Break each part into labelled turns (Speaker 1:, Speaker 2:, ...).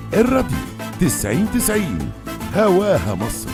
Speaker 1: الراديو تسعين تسعين هواها مصر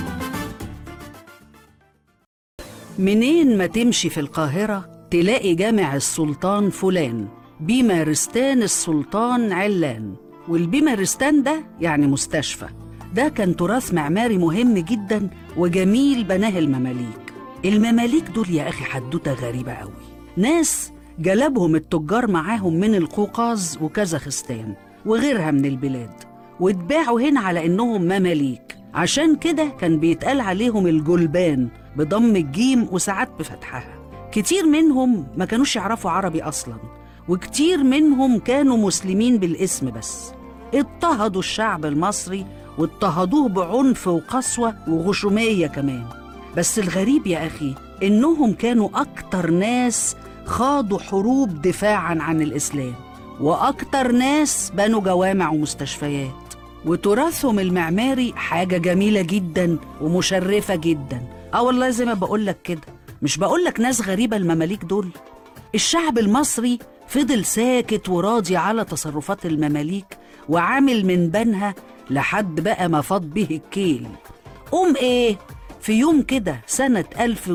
Speaker 2: منين ما تمشي في القاهرة تلاقي جامع السلطان فلان بيمارستان السلطان علان والبيمارستان ده يعني مستشفى ده كان تراث معماري مهم جدا وجميل بناه المماليك المماليك دول يا أخي حدوتة غريبة قوي ناس جلبهم التجار معاهم من القوقاز وكازاخستان وغيرها من البلاد واتباعوا هنا على إنهم مماليك عشان كده كان بيتقال عليهم الجلبان بضم الجيم وساعات بفتحها كتير منهم ما كانوش يعرفوا عربي أصلا وكتير منهم كانوا مسلمين بالاسم بس اضطهدوا الشعب المصري واضطهدوه بعنف وقسوة وغشومية كمان بس الغريب يا أخي إنهم كانوا أكتر ناس خاضوا حروب دفاعا عن الإسلام وأكتر ناس بنوا جوامع ومستشفيات وتراثهم المعماري حاجة جميلة جدا ومشرفة جدا اه والله زي ما بقولك كده مش بقولك ناس غريبة المماليك دول الشعب المصري فضل ساكت وراضي على تصرفات المماليك وعامل من بنها لحد بقى ما فاض به الكيل قوم ايه في يوم كده سنة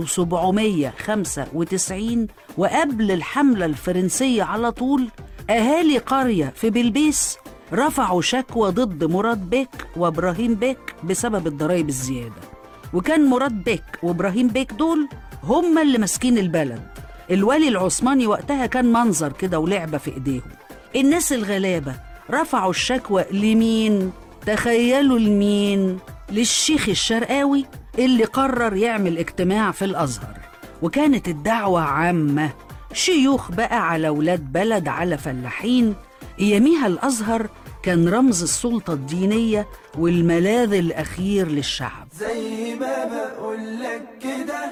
Speaker 2: 1795 وقبل الحملة الفرنسية على طول أهالي قرية في بلبيس رفعوا شكوى ضد مراد بيك وإبراهيم بيك بسبب الضرايب الزيادة وكان مراد بيك وإبراهيم بيك دول هما اللي ماسكين البلد الولي العثماني وقتها كان منظر كده ولعبة في إيديهم الناس الغلابة رفعوا الشكوى لمين؟ تخيلوا لمين؟ للشيخ الشرقاوي اللي قرر يعمل اجتماع في الأزهر وكانت الدعوة عامة شيوخ بقى على ولاد بلد على فلاحين اياميها الأزهر كان رمز السلطة الدينية والملاذ الأخير للشعب
Speaker 3: زي ما بقولك كده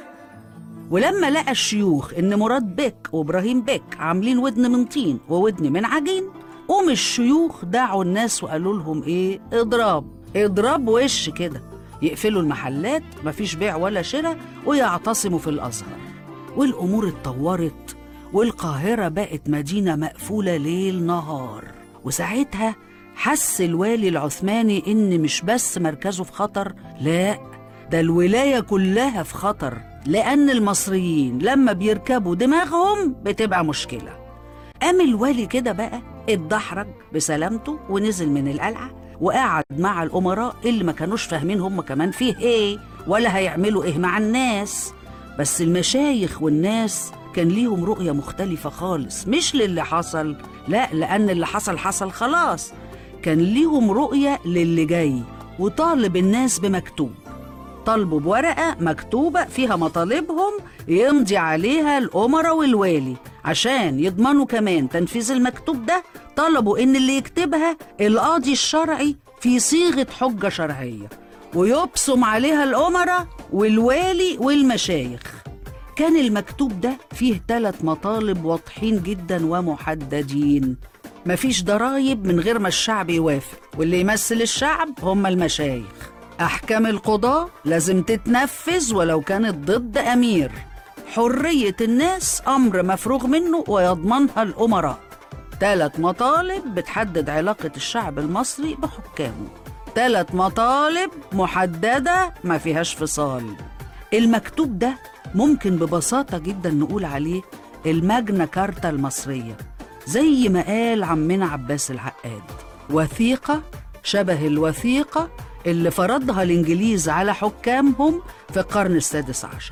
Speaker 2: ولما لقى الشيوخ إن مراد بيك وإبراهيم بيك عاملين ودن من طين وودن من عجين قوم الشيوخ دعوا الناس وقالوا لهم إيه اضراب اضراب وش كده يقفلوا المحلات مفيش بيع ولا شراء ويعتصموا في الأزهر والأمور اتطورت والقاهرة بقت مدينة مقفولة ليل نهار وساعتها حس الوالي العثماني إن مش بس مركزه في خطر لا ده الولاية كلها في خطر لأن المصريين لما بيركبوا دماغهم بتبقى مشكلة قام الوالي كده بقى اتدحرج بسلامته ونزل من القلعة وقعد مع الأمراء اللي ما كانوش فاهمين هم كمان فيه ايه ولا هيعملوا ايه مع الناس بس المشايخ والناس كان ليهم رؤية مختلفة خالص مش للي حصل لا لأن اللي حصل حصل خلاص كان ليهم رؤية للي جاي وطالب الناس بمكتوب طالبوا بورقة مكتوبة فيها مطالبهم يمضي عليها الأمراء والوالي عشان يضمنوا كمان تنفيذ المكتوب ده طلبوا إن اللي يكتبها القاضي الشرعي في صيغة حجة شرعية ويبصم عليها الأمراء والوالي والمشايخ كان المكتوب ده فيه ثلاث مطالب واضحين جدا ومحددين مفيش ضرايب من غير ما الشعب يوافق واللي يمثل الشعب هم المشايخ أحكام القضاء لازم تتنفذ ولو كانت ضد أمير حرية الناس أمر مفروغ منه ويضمنها الأمراء ثلاث مطالب بتحدد علاقة الشعب المصري بحكامه ثلاث مطالب محددة ما فيهاش فصال المكتوب ده ممكن ببساطة جدا نقول عليه الماجنا كارتا المصرية زي ما قال عمنا عباس العقاد وثيقة شبه الوثيقة اللي فرضها الإنجليز على حكامهم في القرن السادس عشر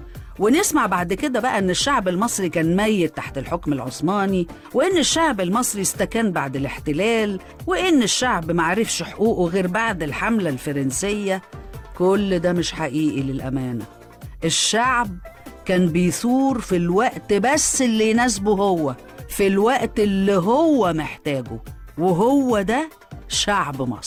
Speaker 2: ونسمع بعد كده بقى ان الشعب المصري كان ميت تحت الحكم العثماني وان الشعب المصري استكان بعد الاحتلال وان الشعب معرفش حقوقه غير بعد الحملة الفرنسية كل ده مش حقيقي للأمانة الشعب كان بيثور في الوقت بس اللي يناسبه هو في الوقت اللي هو محتاجه وهو ده شعب مصر